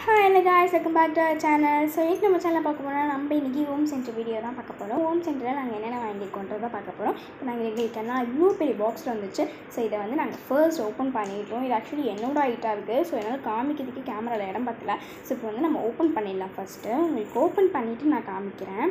hi என்ன guys welcome back to channel so இன்னைக்கு நம்ம சேனல் பார்க்க போனால் நம்ம இன்றைக்கி ஹோம் சென்டர் வீடியோ தான் பார்க்க போகிறோம் ஹோம் சென்டரில் நாங்கள் என்னென்ன வாங்கியிருக்கோன்றதை பார்க்க போகிறோம் இப்போ நாங்கள் எங்களுக்கு என்ன இவ்வளோ பெரிய பாக்ஸில் வந்துச்சு ஸோ இதை வந்து நாங்கள் ஃபர்ஸ்ட் ஓப்பன் பண்ணிட்டோம் இது ஆக்சுவலி என்னோட ஐட்டாக இருக்குது ஸோ என்னால் காமிக்கிறதுக்கு கேமராவில் இடம் பத்தல ஸோ இப்போ வந்து நம்ம ஓப்பன் பண்ணிடலாம் ஃபஸ்ட்டு உங்களுக்கு ஓப்பன் பண்ணிவிட்டு நான் காமிக்கிறேன்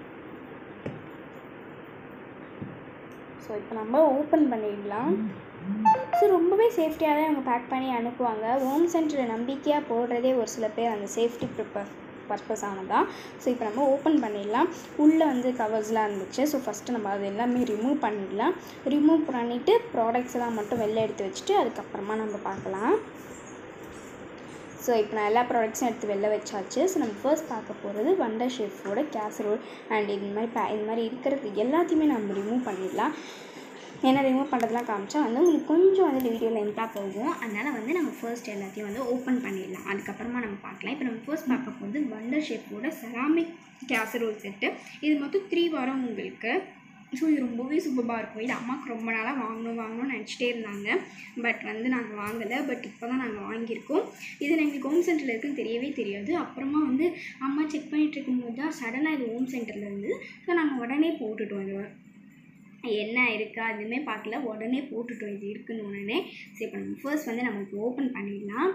ஸோ இப்போ நம்ம ஓப்பன் பண்ணிடலாம் ஸோ ரொம்பவே சேஃப்டியாக தான் இவங்க பேக் பண்ணி அனுப்புவாங்க ஹோம் சென்டரை நம்பிக்கையாக போடுறதே ஒரு சில பேர் அந்த சேஃப்டி ப்ரிப்பர் பர்பஸ் ஆனதான் ஸோ இப்போ நம்ம ஓப்பன் பண்ணிடலாம் உள்ளே வந்து கவர்ஸ்லாம் இருந்துச்சு ஸோ ஃபஸ்ட்டு நம்ம அது எல்லாமே ரிமூவ் பண்ணிடலாம் ரிமூவ் பண்ணிவிட்டு ப்ராடக்ட்ஸ் எல்லாம் மட்டும் வெளில எடுத்து வச்சுட்டு அதுக்கப்புறமா நம்ம பார்க்கலாம் ஸோ இப்போ நான் எல்லா ப்ராடக்ட்ஸும் எடுத்து வெளில வச்சாச்சு ஸோ நம்ம ஃபர்ஸ்ட் பார்க்க போகிறது வண்டர் ஷெஃபோட கேசரோல் அண்ட் இது மாதிரி பே இது மாதிரி இருக்கிறது எல்லாத்தையுமே நம்ம ரிமூவ் பண்ணிடலாம் ஏன்னா ரிமூவ் பண்ணுறதுலாம் காமிச்சா வந்து உங்களுக்கு கொஞ்சம் வந்து வீடியோ லென்த்தாக போகும் அதனால் வந்து நம்ம ஃபர்ஸ்ட் எல்லாத்தையும் வந்து ஓப்பன் பண்ணிடலாம் அதுக்கப்புறமா நம்ம பார்க்கலாம் இப்போ நம்ம ஃபர்ஸ்ட் பார்க்க போகிறது வண்டர் ஷேப்போட செராமிக் கேசரோல் செட்டு இது மொத்தம் த்ரீ வாரம் உங்களுக்கு ஸோ இது ரொம்பவே சூப்பராக இருக்கும் இது அம்மாவுக்கு ரொம்ப நாளாக வாங்கணும் வாங்கணும்னு நினச்சிட்டே இருந்தாங்க பட் வந்து நாங்கள் வாங்கலை பட் இப்போ தான் நாங்கள் வாங்கியிருக்கோம் இது எங்களுக்கு ஹோம் சென்டரில் இருக்குன்னு தெரியவே தெரியாது அப்புறமா வந்து அம்மா செக் பண்ணிகிட்டு இருக்கும்போது தான் சடனாக இது ஹோம் சென்டரில் இருந்து ஸோ நாங்கள் உடனே போட்டுட்டோம் இது என்ன இருக்கா அதுவுமே பார்க்கல உடனே போட்டுட்டோம் இது இருக்குன்னு உடனே சரி இப்போ நம்ம ஃபர்ஸ்ட் வந்து நம்ம இப்போ ஓப்பன் பண்ணிடலாம்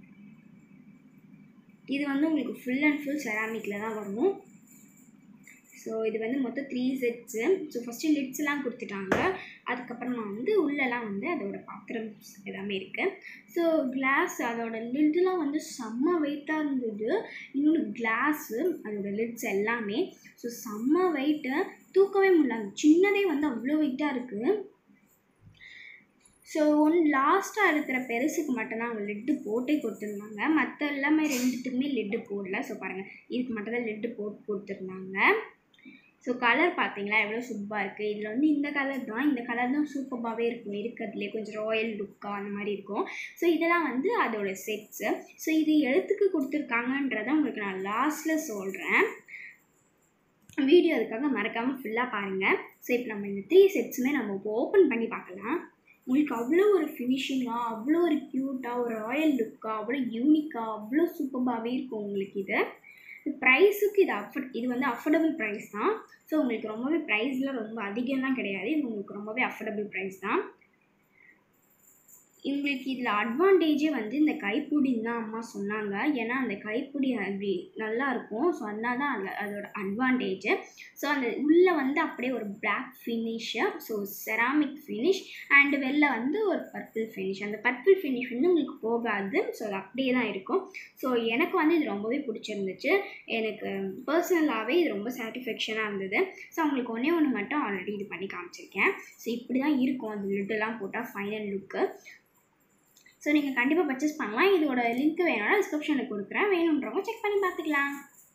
இது வந்து உங்களுக்கு ஃபுல் அண்ட் ஃபுல் செராமிக்கில் தான் வரும் ஸோ இது வந்து மொத்தம் த்ரீ செட்ஸு ஸோ ஃபஸ்ட்டு லிட்ஸ்லாம் கொடுத்துட்டாங்க அதுக்கப்புறமா வந்து உள்ளெல்லாம் வந்து அதோட பாத்திரம் எல்லாமே இருக்குது ஸோ கிளாஸ் அதோட லிட்லாம் வந்து செம்ம வெயிட்டாக இருந்தது இன்னொன்று கிளாஸு அதோட லிட்ஸ் எல்லாமே ஸோ செம்ம வெயிட்டு தூக்கவே முடியல அந்த சின்னதே வந்து அவ்வளோ வெயிட்டாக இருக்குது ஸோ ஒன் லாஸ்ட்டாக இருக்கிற பெருசுக்கு மட்டும்தான் அவங்க லிட்டு போட்டே கொடுத்துருந்தாங்க மற்ற எல்லாமே ரெண்டுத்துக்குமே லிட்டு போடல ஸோ பாருங்கள் இதுக்கு மட்டும் தான் லிட்டு போட்டு கொடுத்துருந்தாங்க ஸோ கலர் பார்த்தீங்களா எவ்வளோ சூப்பராக இருக்குது இதில் வந்து இந்த கலர் தான் இந்த கலர் தான் சூப்பராகவே இருக்கும் இருக்கிறதுலே கொஞ்சம் ராயல் லுக்காக அந்த மாதிரி இருக்கும் ஸோ இதெல்லாம் வந்து அதோட செட்ஸு ஸோ இது எழுத்துக்கு கொடுத்துருக்காங்கன்றதை உங்களுக்கு நான் லாஸ்ட்டில் சொல்கிறேன் வீடியோ அதுக்காக மறக்காமல் ஃபுல்லாக பாருங்கள் ஸோ இப்போ நம்ம இந்த த்ரீ செட்ஸுமே நம்ம இப்போ ஓப்பன் பண்ணி பார்க்கலாம் உங்களுக்கு அவ்வளோ ஒரு ஃபினிஷிங்காக அவ்வளோ ஒரு க்யூட்டாக ஒரு ராயல் லுக்காக அவ்வளோ யூனிக்காக அவ்வளோ சூப்பராகவே இருக்கும் உங்களுக்கு இது ப்ரைஸுக்கு இது அஃபர்ட் இது வந்து அஃபோர்டபுள் ப்ரைஸ் தான் ஸோ உங்களுக்கு ரொம்பவே ப்ரைஸ்லாம் ரொம்ப அதிகம்லாம் கிடையாது இது உங்களுக்கு ரொம்பவே அஃபோர்டபுள் ப்ரைஸ் தான் உங்களுக்கு இதில் அட்வான்டேஜே வந்து இந்த கைப்பிடின்னு தான் அம்மா சொன்னாங்க ஏன்னா அந்த கைப்பிடி அப்படி நல்லா இருக்கும் ஸோ அதனால தான் அதில் அதோட அட்வான்டேஜு ஸோ அந்த உள்ளே வந்து அப்படியே ஒரு black finish so ceramic finish and வெளில வந்து ஒரு பர்பிள் ஃபினிஷ் அந்த பர்பிள் ஃபினிஷ் வந்து உங்களுக்கு போகாது ஸோ அது அப்படியே தான் இருக்கும் ஸோ எனக்கு வந்து இது ரொம்பவே பிடிச்சிருந்துச்சு எனக்கு பர்சனலாகவே இது ரொம்ப சாட்டிஸ்ஃபேக்ஷனாக இருந்தது ஸோ உங்களுக்கு ஒன்றே ஒன்று மட்டும் ஆல்ரெடி இது பண்ணி காமிச்சிருக்கேன் ஸோ இப்படி தான் இருக்கும் அந்த லிட்டெல்லாம் போட்டால் ஃபைனல் லுக்கு ஸோ நீங்கள் கண்டிப்பாக பர்ச்சேஸ் பண்ணலாம் இதோட லிங்க் வேணும்னா டிஸ்கிரிப்ஷனில் கொடுக்குறேன் வேணுன்றவங்க செக் பண்ணி பார்த்துக்கலாம்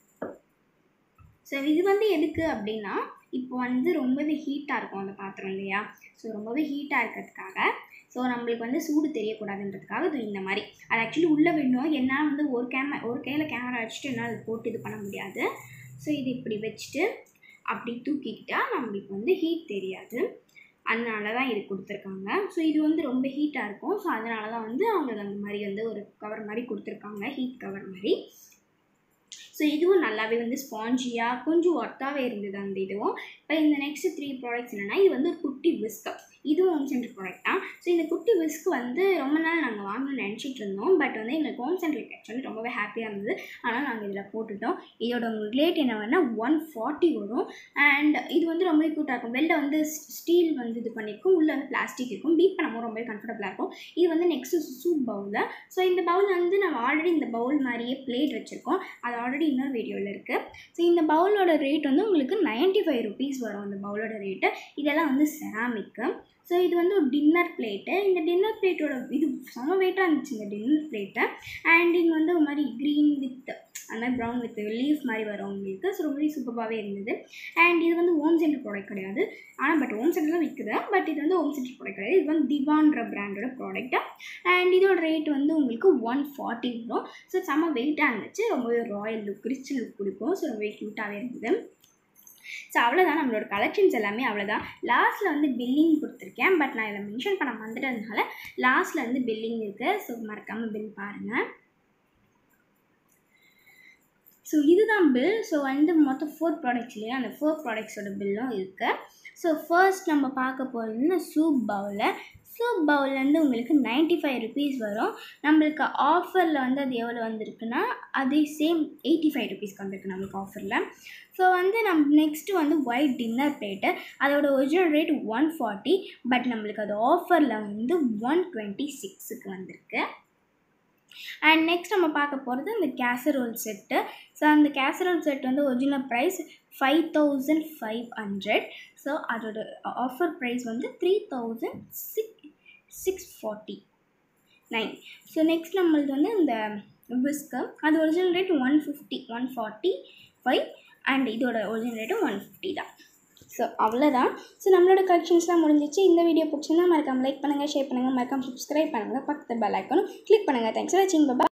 ஸோ இது வந்து எதுக்கு அப்படின்னா இப்போ வந்து ரொம்பவே ஹீட்டாக இருக்கும் அந்த பாத்திரம் இல்லையா ஸோ ரொம்பவே ஹீட்டாக இருக்கிறதுக்காக ஸோ நம்மளுக்கு வந்து சூடு தெரியக்கூடாதுன்றதுக்காக இது இந்த மாதிரி அது ஆக்சுவலி உள்ளே வேணும் என்னால் வந்து ஒரு கேமரா ஒரு கையில் கேமரா வச்சுட்டு என்னால் அது போட்டு இது பண்ண முடியாது ஸோ இது இப்படி வச்சுட்டு அப்படி தூக்கிக்கிட்டால் நம்மளுக்கு வந்து ஹீட் தெரியாது அதனால தான் இது கொடுத்துருக்காங்க ஸோ இது வந்து ரொம்ப ஹீட்டாக இருக்கும் ஸோ அதனால தான் வந்து அவங்க அந்த மாதிரி வந்து ஒரு கவர் மாதிரி கொடுத்துருக்காங்க ஹீட் கவர் மாதிரி ஸோ இதுவும் நல்லாவே வந்து ஸ்பாஞ்சியாக கொஞ்சம் ஒர்த்தாகவே இருந்தது அந்த இதுவும் இப்போ இந்த நெக்ஸ்ட் த்ரீ ப்ராடக்ட்ஸ் என்னென்னா இது வந்து ஒரு குட்டி விஸ்க் இதுவும் ஹோம் சென்டர் ப்ராடக்ட் தான் ஸோ இந்த குட்டி விஸ்க் வந்து ரொம்ப நாள் நாங்கள் வாங்கணும்னு நினச்சிட்டு இருந்தோம் பட் வந்து எங்களுக்கு ஹோம் சென்டருக்கு கிடைச்சோன்னு ரொம்பவே ஹாப்பியாக இருந்தது ஆனால் நாங்கள் இதில் போட்டுட்டோம் இதோட ரேட் என்ன வேணால் ஒன் ஃபார்ட்டி வரும் அண்ட் இது வந்து ரொம்ப க்யூட்டாக இருக்கும் வெளில வந்து ஸ்டீல் வந்து இது பண்ணியிருக்கும் உள்ளே வந்து பிளாஸ்டிக் இருக்கும் பீட் பண்ணும்போது ரொம்பவே கம்ஃபர்டபுளாக இருக்கும் இது வந்து நெக்ஸ்ட்டு சூப் பவுலில் ஸோ இந்த பவுல் வந்து நம்ம ஆல்ரெடி இந்த பவுல் மாதிரியே பிளேட் வச்சுருக்கோம் அது ஆல்ரெடி இன்னொரு வீடியோவில் இருக்குது ஸோ இந்த பவுலோட ரேட் வந்து உங்களுக்கு நைன்ட்டி ஃபைவ் ருபீஸ் வரும் அந்த பவுலோட ரேட்டு இதெல்லாம் வந்து செராமிக்கு ஸோ இது வந்து ஒரு டின்னர் பிளேட்டு இந்த டின்னர் பிளேட்டோட இது செம வெயிட்டாக இருந்துச்சு இந்த டின்னர் பிளேட்டு அண்ட் இங்கே வந்து ஒரு மாதிரி க்ரீன் வித் அந்த மாதிரி ப்ரௌன் வித் லீஃப் மாதிரி வரும் உங்களுக்கு ஸோ ரொம்பவே சூப்பராகவே இருந்தது அண்ட் இது வந்து ஹோம் சென்டர் ப்ராடக்ட் கிடையாது ஆனால் பட் ஹோம் சென்டர் தான் விற்குது பட் இது வந்து ஹோம் சென்டர் ப்ராடக்ட் கிடையாது இது வந்து திவான்ற பிராண்டோட ப்ராடக்ட்டு அண்ட் இதோட ரேட் வந்து உங்களுக்கு ஒன் ஃபார்ட்டி வரும் ஸோ செம்ம வெயிட்டாக இருந்துச்சு ரொம்பவே ராயல் லுக் ரிச் லுக் கொடுக்கும் ஸோ ரொம்பவே க்யூட்டாகவே இருந்தது ஸோ அவ்வளோதான் நம்மளோட கலெக்ஷன்ஸ் எல்லாமே அவ்வளோதான் லாஸ்ட்டில் வந்து பில்லிங் கொடுத்துருக்கேன் பட் நான் இதில் மென்ஷன் பண்ண வந்துட்டதுனால லாஸ்ட்டில் வந்து பில்லிங் இருக்குது ஸோ மறக்காமல் பில் பாருங்கள் ஸோ இதுதான் பில் ஸோ வந்து மொத்தம் ஃபோர் ப்ராடக்ட்ஸ் இல்லையா அந்த ஃபோர் ப்ராடக்ட்ஸோட பில்லும் இருக்குது ஸோ ஃபர்ஸ்ட் நம்ம பார்க்க போகிறது வந்து சூப் பவுலில் சூப் பவுல் வந்து உங்களுக்கு நைன்ட்டி ஃபைவ் ருபீஸ் வரும் நம்மளுக்கு ஆஃபரில் வந்து அது எவ்வளோ வந்திருக்குன்னா அதே சேம் எயிட்டி ஃபைவ் ருபீஸ்க்கு வந்திருக்கு நம்மளுக்கு ஆஃபரில் ஸோ வந்து நம்ம நெக்ஸ்ட்டு வந்து ஒயிட் டின்னர் பிளேட்டு அதோட original rate one forty but நம்மளுக்கு அது ஆஃபரில் வந்து ஒன் டுவெண்ட்டி சிக்ஸுக்கு வந்திருக்கு அண்ட் நெக்ஸ்ட் நம்ம பார்க்க போகிறது இந்த கேசரோல் செட்டு ஸோ அந்த கேசரோல் செட் வந்து original price five thousand five hundred so அதோட ஆஃபர் ப்ரைஸ் வந்து three thousand six six forty nine so next நம்மளது வந்து இந்த விஸ்க்கு அது original rate one fifty one forty five and இதோட ஒரிஜினல் ரேட்டு ஒன் ஃபிஃப்டி தான் ஸோ அவ்வளோதான் ஸோ நம்மளோட கலெக்ஷன்ஸ்லாம் முடிஞ்சிச்சு இந்த வீடியோ பிடிச்சிருந்தா மறக்காம லைக் பண்ணுங்கள் ஷேர் பண்ணுங்கள் மறக்காம சப்ஸ்கிரைப் பண்ணுங்கள் பக்கத்து பெல் ஐக்கனும் கிளிக் பண்ணுங்கள் தேங்க்ஸ் ஃபார் வாட்சிங் பாய்